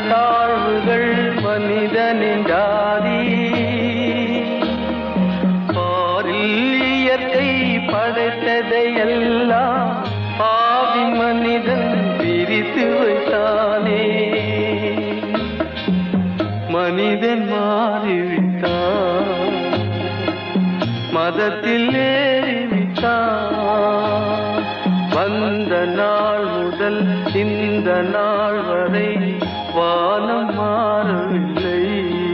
ஏற்றத்தாழ்வுகள் மனிதனின் ஜாதி பாரில் இயற்கை படைத்ததையெல்லாம் பாவி மனிதன் பிரித்து வைத்தானே மனிதன் மாறிவிட்டான் மதத்தில் ஏறிவிட்டான் வந்த நாள் முதல் இந்த நாள் வரை வானம் மாறவில்லை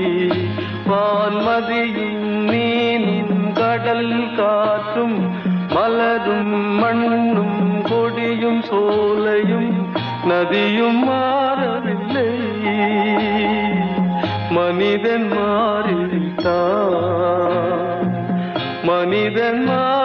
வான்மதியும் மீனும் கடல் காற்றும் மலரும் மண்ணும் கொடியும் சோலையும் நதியும் மாறவில்லை மனிதன் மாறிவிட்டான் மனிதன் மா